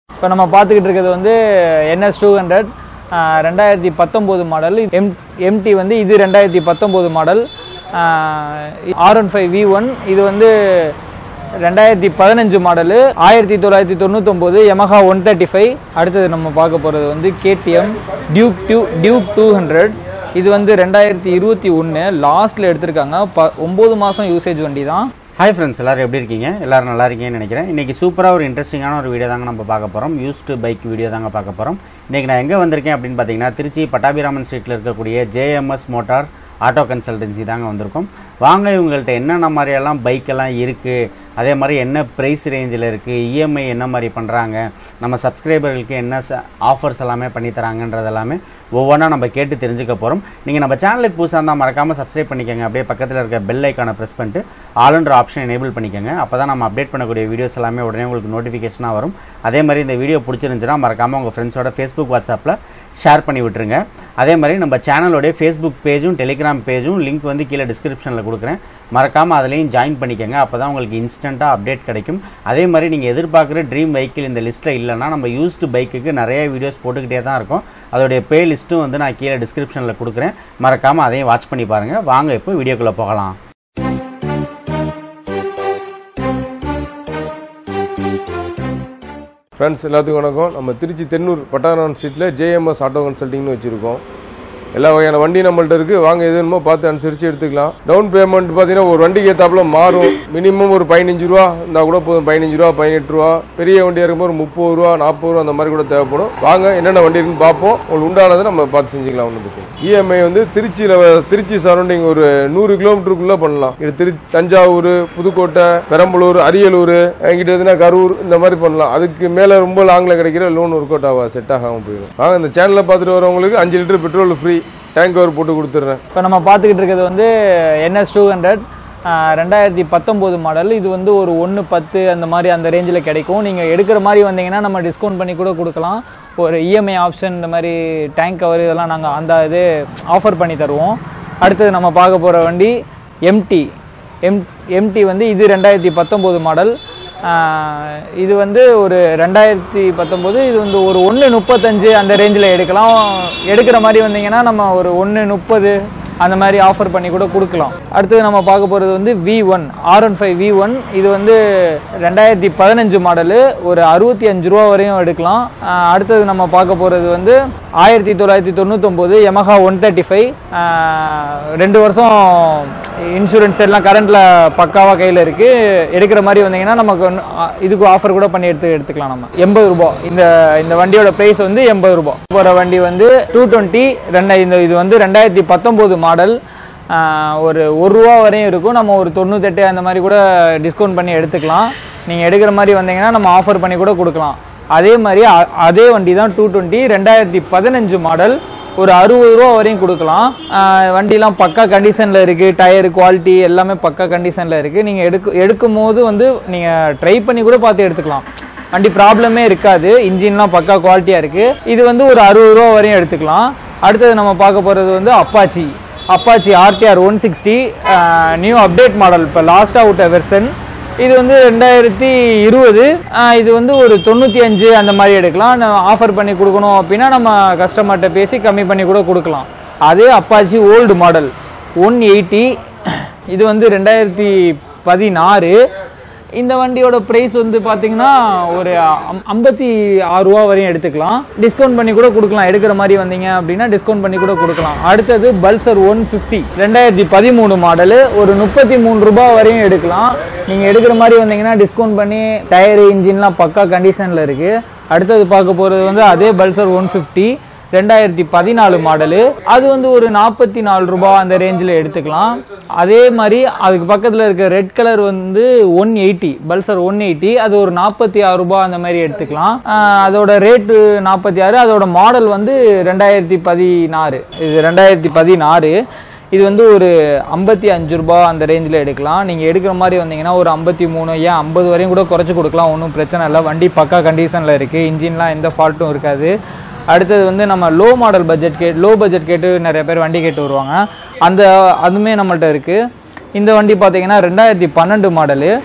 இப்போ நம்ம பார்த்துக்கிட்டு இருக்கிறது வந்து என்எஸ் டூ ஹண்ட்ரட் ரெண்டாயிரத்தி பத்தொம்போது மாடல் எம் எம்டி வந்து இது ரெண்டாயிரத்தி பத்தொம்போது model R one five V one இது வந்து ரெண்டாயிரத்தி பதினஞ்சு மாடலு ஆயிரத்தி தொள்ளாயிரத்தி தொண்ணூத்தொம்போது Yamaha ஒன் தேர்ட்டி ஃபைவ் அடுத்தது நம்ம பார்க்க போகிறது வந்து KTM Duke two Duke two hundred இது வந்து ரெண்டாயிரத்தி இருபத்தி ஒன்று லாஸ்ட்டில் எடுத்திருக்காங்க ப ஒம்பது மாதம் யூசேஜ் வண்டி தான் ஹாய் ஃப்ரெண்ட்ஸ் எல்லாரும் எப்படி இருக்கீங்க எல்லாரும் நல்லா இருக்கீங்கன்னு நினைக்கிறேன் இன்னைக்கு சூப்பராக ஒரு இன்ட்ரெஸ்டிங்கான ஒரு வீடியோ தாங்க நம்ம பார்க்க போகிறோம் யூஸ்டு பைக் வீடியோ தாங்க பார்க்க போகிறோம் இன்னைக்கு நான் எங்கே வந்திருக்கேன் அப்படின்னு பார்த்தீங்கன்னா திருச்சி பட்டாபிராமன் ஸ்ட்ரீட்டில் இருக்கக்கூடிய ஜேஎம்எஸ் மோட்டார் ஆட்டோ கன்சல்டன்சி தாங்க வந்திருக்கோம் வாங்க இவங்கள்ட்ட என்னென்ன மாதிரியெல்லாம் பைக்கெல்லாம் இருக்குது அதே மாதிரி என்ன ப்ரைஸ் ரேஞ்சில் இருக்குது இஎம்ஐ என்ன மாதிரி பண்ணுறாங்க நம்ம சப்ஸ்கிரைபர்களுக்கு என்ன ஆஃபர்ஸ் எல்லாமே பண்ணி தராங்கன்றது எல்லாமே ஒவ்வொன்றா நம்ம கேட்டு தெரிஞ்சுக்க போகிறோம் நீங்கள் நம்ம சேனலுக்கு புதுசாக இருந்தால் மறக்காமல் சப்ஸ்கிரைப் பண்ணிக்கோங்க அப்படியே பக்கத்தில் இருக்க பெல் ஐக்கானை ப்ரெஸ் பண்ணிட்டு ஆல்ன்ற ஆப்ஷன் எனேபிள் பண்ணிக்கோங்க அப்போ தான் நம்ம அப்டேட் பண்ணக்கூடிய வீடியோஸ் எல்லாமே உடனே உங்களுக்கு நோட்டிஃபிகேஷனாக வரும் அதே மாதிரி இந்த வீடியோ பிடிச்சிருந்துச்சுன்னா மறக்காமல் உங்கள் ஃப்ரெண்ட்ஸோட ஃபேஸ்புக் வாட்ஸ்அப்பில் ஷேர் பண்ணி விட்டுருங்க அதே மாதிரி நம்ம சேனலோடைய ஃபேஸ்புக் பேஜும் டெலிகிராம் பேஜும் லிங்க் வந்து கீழே டிஸ்கிரிப்ஷனில் கொடுக்குறேன் மறக்காமல் அதுலேயும் ஜாயின் பண்ணிக்கோங்க அப்போ தான் உங்களுக்கு இன்ஸ்டண்ட்டாக அப்டேட் கிடைக்கும் அதே மாதிரி நீங்கள் எதிர்பார்க்குற ட்ரீம் வெஹிக்கிள் இந்த லிஸ்ட்டில் இல்லைன்னா நம்ம யூஸ்டு பைக்குக்கு நிறைய வீடியோஸ் போட்டுக்கிட்டே தான் இருக்கும் அதோடைய பே லிஸ்ட்டும் வந்து நான் கீழே டிஸ்கிரிப்ஷனில் கொடுக்குறேன் மறக்காமல் அதையும் வாட்ச் பண்ணி பாருங்கள் வாங்க இப்போ வீடியோக்குள்ளே போகலாம் ஃப்ரெண்ட்ஸ் எல்லாத்துக்கும் வணக்கம் நம்ம திருச்சி தென்னூர் பட்டாணம் ஸ்ட்ரீட்டில் ஜேஎம்எஸ் ஆட்டோ கன்சல்டிங்னு வச்சுருக்கோம் எல்லா வகையான வண்டி நம்மள்ட்ட இருக்கு வாங்க எது வேணுமோ பார்த்து அனுசரித்து எடுத்துக்கலாம் டவுன் பேமெண்ட் பார்த்தீங்கன்னா ஒரு வண்டிக்கு ஏத்தாப்புல மாறும் மினிமம் ஒரு பதினஞ்சு ரூபா இருந்தால் கூட போதும் பதினஞ்சு ரூபா பதினெட்டு ரூபா பெரிய வண்டியாக இருக்கும்போது ஒரு முப்பது ரூபா நாற்பது ரூபா அந்த மாதிரி கூட தேவைப்படும் வாங்க என்னென்ன வண்டி இருக்குன்னு பார்ப்போம் உங்களுக்கு உண்டானதை நம்ம பார்த்து செஞ்சுக்கலாம் ஒன்று பற்றி இஎம்ஐ வந்து திருச்சியில் திருச்சி சரௌண்டிங் ஒரு நூறு கிலோமீட்டருக்குள்ளே பண்ணலாம் இது திரு தஞ்சாவூர் புதுக்கோட்டை பெரம்பலூர் அரியலூர் எங்கிட்ட இருந்துன்னா கரூர் இந்த மாதிரி பண்ணலாம் அதுக்கு மேலே ரொம்ப லாங்கில் கிடைக்கிற லோன் ஒர்க் அவுட் ஆகாது செட் ஆகாமல் போயிடும் வாங்க இந்த சேனலை பார்த்துட்டு வரவங்களுக்கு அஞ்சு litre petrol free tank cover போட்டு கொடுத்துட்றேன் இப்போ நம்ம பார்த்துக்கிட்டு இருக்கிறது வந்து என்எஸ் டூ ஹண்ட்ரட் ரெண்டாயிரத்தி பத்தொம்போது மாடல் இது வந்து ஒரு ஒன்று பத்து அந்த மாதிரி அந்த ரேஞ்சில் கிடைக்கும் நீங்கள் எடுக்கிற மாதிரி வந்தீங்கன்னா நம்ம டிஸ்கவுண்ட் பண்ணி கூட கொடுக்கலாம் ஒரு இஎம்ஐ ஆப்ஷன் இந்த மாதிரி டேங்க் கவர் இதெல்லாம் நாங்கள் அந்த இது ஆஃபர் பண்ணி தருவோம் அடுத்தது நம்ம பார்க்க போகிற வண்டி எம்டி எம் எம்டி வந்து இது ரெண்டாயிரத்தி பத்தொம்போது மாடல் ஆஹ் இது வந்து ஒரு ரெண்டாயிரத்தி பத்தொம்போது இது வந்து ஒரு ஒன்று முப்பத்தஞ்சு அந்த ரேஞ்சில் எடுக்கலாம் எடுக்கிற மாதிரி வந்தீங்கன்னா நம்ம ஒரு ஒன்று முப்பது அந்த மாதிரி ஆஃபர் பண்ணி கூட கொடுக்கலாம் அடுத்தது நம்ம பார்க்க போகிறது வந்து V one R one five V one இது வந்து ரெண்டாயிரத்தி பதினஞ்சு மாடலு ஒரு அறுபத்தி அஞ்சு ரூபா வரையும் எடுக்கலாம் ஆஹ் அடுத்தது நம்ம பார்க்க போகிறது வந்து ஆயிரத்தி தொள்ளாயிரத்தி தொண்ணூத்தொம்போது Yamaha ஒன் தேர்ட்டி ஃபைவ் ரெண்டு வருஷம் இன்சூரன்ஸ் எல்லாம் கரண்ட்ல பக்காவா கையில் இருக்கு எடுக்கிற மாதிரி வந்தீங்கன்னா நமக்கு ஒன்னு- ஆ, இதுக்கு ஆஃபர் கூட பண்ணி எடுத்து எடுத்துக்கலாம் நம்ம எண்பது ரூபாய் இந்த இந்த வண்டியோட பிரைஸ் வந்து எண்பது ரூபாய் போகிற வண்டி வந்து டூ டுவெண்ட்டி ரெண்டா இந்த இது வந்து ரெண்டாயிரத்தி பத்தொம்போது மாடல் ஒரு ஒரு ரூபா வரையும் இருக்கும் நம்ம ஒரு தொண்ணூத்தெட்டு அந்த மாதிரி கூட டிஸ்கவுண்ட் பண்ணி எடுத்துக்கலாம் நீங்கள் எடுக்கிற மாதிரி வந்தீங்கன்னா நம்ம ஆஃபர் பண்ணி கூட கொடுக்கலாம் அதே மாதிரி அ- அதே வண்டி தான் டூ டுவெண்ட்டி ரெண்டாயிரத்தி பதினஞ்சு மாடல் ஒரு அறுபது ரூபா வரையும் கொடுக்கலாம் ஆஹ் வண்டிலாம் பக்கா கண்டிஷனில் இருக்குது டயர் குவாலிட்டி எல்லாமே பக்கா கண்டிஷனில் இருக்குது நீங்கள் எடுக்க எடுக்கும் போது வந்து நீங்கள் ட்ரை பண்ணி கூட பார்த்து எடுத்துக்கலாம் வண்டி ப்ராப்ளமே இருக்காது இன்ஜின்லாம் பக்கா குவாலிட்டியாக இருக்குது இது வந்து ஒரு அறுபது ரூபா வரையும் எடுத்துக்கலாம் அடுத்தது நம்ம பார்க்க போகிறது வந்து Apache Apache RTR one sixty new update model இப்போ லாஸ்ட்டாக விட்ட வெர்சன் இது வந்து ரெண்டாயிரத்தி இருபது இது வந்து ஒரு தொண்ணூற்றி அஞ்சு அந்த மாதிரி எடுக்கலாம் ஆஃபர் பண்ணி கொடுக்கணும் அப்படின்னா நம்ம கஸ்டமர்கிட்ட பேசி கம்மி பண்ணி கூட கொடுக்கலாம் அதே Apache old model one eighty இது வந்து ரெண்டாயிரத்தி பதினாறு இந்த வண்டியோட ப்ரைஸ் வந்து பார்த்தீங்கன்னா ஒரு அம்- ஐம்பத்தி ஆறு ரூபா வரையும் எடுத்துக்கலாம் டிஸ்கவுண்ட் பண்ணி கூட கொடுக்கலாம் எடுக்கிற மாதிரி வந்தீங்க அப்படின்னா டிஸ்கவுண்ட் பண்ணி கூட கொடுக்கலாம் அடுத்தது பல்சர் ஒன் ஃபிஃப்டி ரெண்டாயிரத்தி பதிமூணு மாடலு ஒரு முப்பத்தி மூணு ரூபாய் வரையும் எடுக்கலாம் நீங்கள் எடுக்கிற மாதிரி வந்தீங்கன்னா டிஸ்கவுண்ட் பண்ணி டயர் இன்ஜின்லாம் பக்கா கண்டிஷனில் இருக்குது அடுத்தது பார்க்க போகிறது வந்து அதே பல்சர் ஒன் ஃபிஃப்டி ரெண்டாயிரத்தி பதினாலு மாடலு அது வந்து ஒரு நாற்பத்தி நாலு ரூபாய் அந்த ரேஞ்சில் எடுத்துக்கலாம் அதே மாதிரி அதுக்கு பக்கத்தில் இருக்க ரெட் கலர் வந்து one eighty Pulsar one eighty அது ஒரு நாற்பத்தி ஆறு ரூபாய் அந்த மாதிரி எடுத்துக்கலாம் ஆஹ் அதோட ரேட்டு நாற்பத்தி ஆறு அதோட மாடல் வந்து ரெண்டாயிரத்தி பதினாறு இது ரெண்டாயிரத்தி பதினாறு இது வந்து ஒரு ஐம்பத்தி அஞ்சு ரூபாய் அந்த ரேஞ்சில் எடுக்கலாம் நீங்கள் எடுக்கிற மாதிரி வந்தீங்கன்னா ஒரு ஐம்பத்தி மூணு ஏன் ஐம்பது வரையும் கூட குறைச்சி கொடுக்கலாம் ஒன்றும் பிரச்சனை இல்லை வண்டி பக்கா கண்டிஷனில் இருக்குது இன்ஜின்லாம் எந்த ஃபால்ட்டும் இருக்காது அடுத்தது வந்து நம்ம லோ மாடல் பட்ஜெட் கே லோ பட்ஜெட் கேட்டு நிறைய பேர் வண்டி கேட்டு வருவாங்க அந்த அதுவுமே நம்மள்ட்ட இருக்குது இந்த வண்டி பார்த்தீங்கன்னா ரெண்டாயிரத்தி பன்னெண்டு மாடலு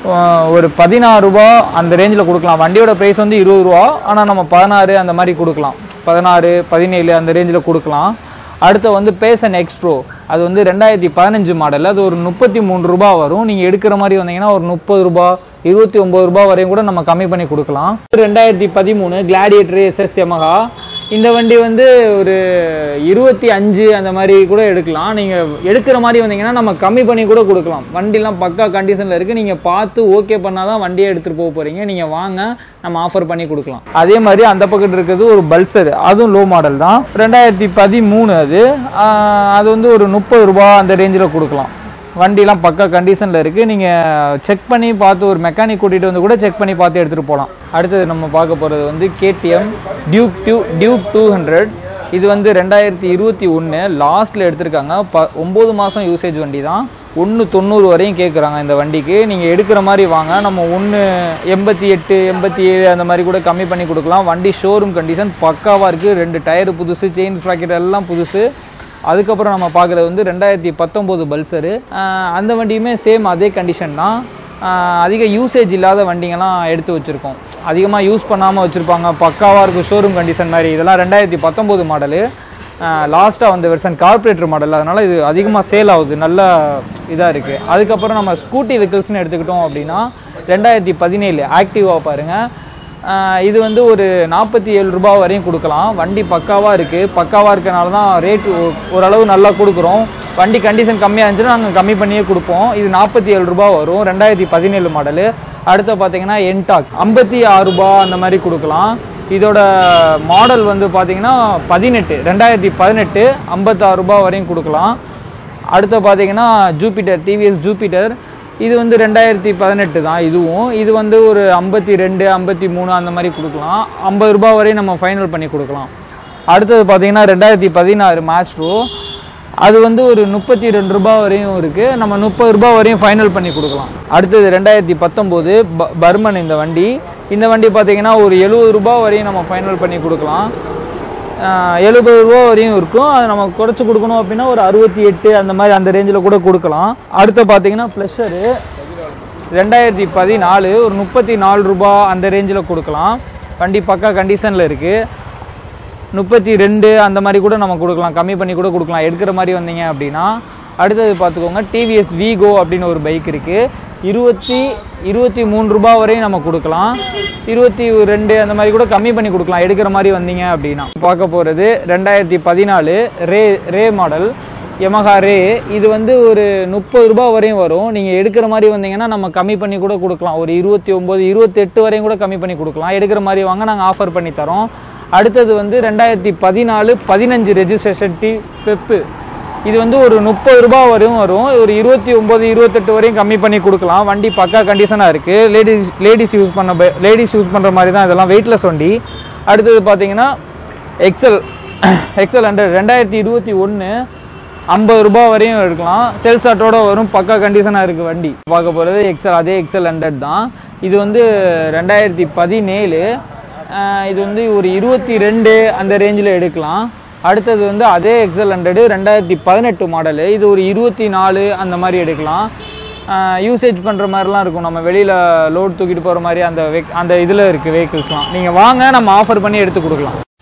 அஹ், ஒரு பதினாறு ரூபா அந்த ரேஞ்சில் கொடுக்கலாம் வண்டியோட ப்ரைஸ் வந்து இருபது ரூபா ஆனால் நம்ம பதினாறு அந்த மாதிரி கொடுக்கலாம் பதினாறு பதினேழு அந்த ரேஞ்சில் கொடுக்கலாம் அடுத்து வந்து பேசன் எக்ஸ்ப்ரோ அது வந்து ரெண்டாயிரத்தி பதினஞ்சு மாடல் அது ஒரு முப்பத்தி மூணு ரூபா வரும் நீங்கள் எடுக்கிற மாதிரி வந்தீங்கன்னா ஒரு முப்பது ரூபா இருபத்தி ஒம்பது ரூபா வரையும் கூட நம்ம கம்மி பண்ணி கொடுக்கலாம் ரெண்டாயிரத்தி பதிமூணு கிளாடியேட்டர் எஸ்எஸ் யமஹா இந்த வண்டி வந்து ஒரு இருபத்தி அஞ்சு அந்த மாதிரி கூட எடுக்கலாம் நீங்கள் எடுக்கிற மாதிரி வந்தீங்கன்னா நம்ம கம்மி பண்ணி கூட கொடுக்கலாம் வண்டிலாம் பக்கா கண்டிஷனில் இருக்குது நீங்கள் பார்த்து ஓகே பண்ணாதான் வண்டியை எடுத்துகிட்டு போக போகிறீங்க நீங்கள் வாங்க நம்ம ஆஃபர் பண்ணி கொடுக்கலாம் அதே மாதிரி அந்த பக்கத்து இருக்கிறது ஒரு பல்சர் அதுவும் லோ மாடல் தான் ரெண்டாயிரத்தி பதிமூணு அது ஆஹ் அது வந்து ஒரு முப்பது ரூபா அந்த ரேஞ்சில் கொடுக்கலாம் வண்டிலாம் பக்கா கண்டிஷனில் இருக்குது நீங்கள் செக் பண்ணி பார்த்து ஒரு மெக்கானிக் கூட்டிகிட்டு வந்து கூட செக் பண்ணி பார்த்து எடுத்துகிட்டு போகலாம் அடுத்தது நம்ம பார்க்க போகிறது வந்து கேடிஎம் டியூக் டியூ டியூக் டூ ஹண்ட்ரட் இது வந்து ரெண்டாயிரத்தி இருபத்தி ஒன்று லாஸ்ட்டில் எடுத்திருக்காங்க ப ஒம்பது மாதம் யூசேஜ் வண்டி தான் ஒன்று தொண்ணூறு வரையும் கேட்குறாங்க இந்த வண்டிக்கு நீங்கள் எடுக்கிற மாதிரி வாங்க நம்ம ஒன்று எண்பத்தி எட்டு எண்பத்தி ஏழு அந்த மாதிரி கூட கம்மி பண்ணி கொடுக்கலாம் வண்டி ஷோரூம் கண்டிஷன் பக்காவாக இருக்குது ரெண்டு டயர் புதுசு செயின் ஸ்ப்ராக்கெட் எல்லாம் புதுசு அதுக்கப்புறம் நம்ம பார்க்குறது வந்து ரெண்டாயிரத்தி பத்தொம்போது பல்சரு அந்த வண்டியுமே சேம் அதே கண்டிஷன் தான் ஆஹ் அதிக யூசேஜ் இல்லாத வண்டிங்கெல்லாம் எடுத்து வச்சுருக்கோம் அதிகமாக யூஸ் பண்ணாமல் வச்சுருப்பாங்க பக்காவாக இருக்கும் ஷோரூம் கண்டிஷன் மாதிரி இதெல்லாம் ரெண்டாயிரத்தி பத்தொம்போது மாடலு லாஸ்ட்டாக வந்த வெர்ஷன் கார்பரேட்டர் மாடல் அதனால் இது அதிகமாக சேல் ஆகுது நல்ல இதாக இருக்குது அதுக்கப்புறம் நம்ம ஸ்கூட்டி வெஹிக்கிள்ஸ்னு எடுத்துக்கிட்டோம் அப்படின்னா ரெண்டாயிரத்தி பதினேழு ஆக்டிவாக பாருங்கள் ஆஹ் இது வந்து ஒரு நாற்பத்தி ஏழு ரூபாய் வரையும் கொடுக்கலாம் வண்டி பக்காவாக இருக்குது பக்காவாக இருக்கனால தான் ரேட் ஓரளவு நல்லா கொடுக்குறோம் வண்டி கண்டிஷன் கம்மியாக இருந்துச்சுன்னா நாங்கள் கம்மி பண்ணியே கொடுப்போம் இது நாற்பத்தி ஏழு ரூபாய் வரும் ரெண்டாயிரத்தி பதினேழு மாடலு அடுத்து பார்த்தீங்கன்னா என்டாக் ஐம்பத்தி ஆறு ரூபாய் அந்த மாதிரி கொடுக்கலாம் இதோட மாடல் வந்து பார்த்தீங்கன்னா பதினெட்டு ரெண்டாயிரத்தி பதினெட்டு ஐம்பத்தாறு ரூபாய் வரையும் கொடுக்கலாம் அடுத்து பார்த்தீங்கன்னா ஜூபிட்டர் டிவிஎஸ் ஜூபிட்டர் இது வந்து ரெண்டாயிரத்தி பதினெட்டு தான் இதுவும் இது வந்து ஒரு ஐம்பத்தி ரெண்டு ஐம்பத்தி மூணு அந்த மாதிரி கொடுக்கலாம் ஐம்பது ரூபாய் வரையும் நம்ம ஃபைனல் பண்ணி கொடுக்கலாம் அடுத்தது பார்த்தீங்கன்னா ரெண்டாயிரத்தி பதினாறு மேட்ச்ரோ அது வந்து ஒரு முப்பத்தி ரெண்டு ரூபாய் வரையும் இருக்குது நம்ம முப்பது ரூபாய் வரையும் ஃபைனல் பண்ணி கொடுக்கலாம் அடுத்தது ரெண்டாயிரத்தி பத்தொம்போது ப பர்மன் இந்த வண்டி இந்த வண்டி பார்த்தீங்கன்னா ஒரு எழுபது ரூபாய் வரையும் நம்ம ஃபைனல் பண்ணி கொடுக்கலாம் எழுபது ரூபா வரையும் இருக்கும் அது நம்ம குறைச்சி கொடுக்கணும் அப்படின்னா ஒரு அறுபத்தி எட்டு அந்த மாதிரி அந்த ரேஞ்சில் கூட கொடுக்கலாம் அடுத்து பார்த்தீங்கன்னா ப்ளஷரு ரெண்டாயிரத்தி பதினாலு ஒரு முப்பத்தி நாலு ரூபா அந்த ரேஞ்சில் கொடுக்கலாம் வண்டி பக்கா கண்டிஷனில் இருக்குது முப்பத்தி ரெண்டு அந்த மாதிரி கூட நம்ம கொடுக்கலாம் கம்மி பண்ணி கூட கொடுக்கலாம் எடுக்கிற மாதிரி வந்தீங்க அப்படின்னா அடுத்தது பார்த்துக்கோங்க டிவிஎஸ் வீகோ அப்படின்னு ஒரு பைக் இருக்குது இருபத்தி இருபத்தி மூணு ரூபாய் வரையும் நம்ம கொடுக்கலாம் இருபத்தி ரெண்டு அந்த மாதிரி கூட கம்மி பண்ணி கொடுக்கலாம் எடுக்கிற மாதிரி வந்தீங்க அப்படின்னா பார்க்க போகிறது ரெண்டாயிரத்தி பதினாலு ரே ரே மாடல் யமஹா ரே இது வந்து ஒரு முப்பது ரூபாய் வரையும் வரும் நீங்கள் எடுக்கிற மாதிரி வந்தீங்கன்னா நம்ம கம்மி பண்ணி கூட கொடுக்கலாம் ஒரு இருபத்தி ஒம்பது இருபத்தெட்டு வரையும் கூட கம்மி பண்ணி கொடுக்கலாம் எடுக்கிற மாதிரி வாங்க நாங்கள் ஆஃபர் பண்ணி தரோம் அடுத்தது வந்து ரெண்டாயிரத்தி பதினாலு பதினஞ்சு ரெஜிஸ்ட்ரேஷன் டி பெப்பு இது வந்து ஒரு முப்பது ரூபாய் வரையும் வரும் ஒரு இருபத்தி ஒம்பது இருபத்தெட்டு வரையும் கம்மி பண்ணி கொடுக்கலாம் வண்டி பக்கா கண்டிஷனாக இருக்குது லேடிஸ் லேடிஸ் யூஸ் பண்ண லேடிஸ் யூஸ் பண்ணுற மாதிரி தான் இதெல்லாம் வெயிட்லெஸ் வண்டி அடுத்தது பார்த்தீங்கன்னா எக்ஸல் எக்ஸல் ஹண்ட்ரட் ரெண்டாயிரத்தி இருபத்தி ஒன்று ஐம்பது ரூபாய் வரையும் எடுக்கலாம் சேல்ஸ் ஆட்டோட வரும் பக்கா கண்டிஷனாக இருக்குது வண்டி பார்க்க போகிறது எக்ஸல் அதே எக்ஸல் ஹண்ட்ரட் தான் இது வந்து ரெண்டாயிரத்தி பதினேழு ஆஹ் இது வந்து ஒரு இருபத்தி ரெண்டு அந்த ரேஞ்சில் எடுக்கலாம் அடுத்தது வந்து அதே எக்ஸல் ஹண்ட்ரடு ரெண்டாயிரத்தி பதினெட்டு மாடலு இது ஒரு இருபத்தி நாலு அந்த மாதிரி எடுக்கலாம் யூசேஜ் பண்ணுற மாதிரிலாம் இருக்கும் நம்ம வெளியில் லோட் தூக்கிட்டு போகிற மாதிரி அந்த வெக் அந்த இதில் இருக்குது வெஹிக்கிள்ஸ்லாம் நீங்கள் வாங்க நம்ம ஆஃபர் பண்ணி எடுத்து கொடுக்கலாம்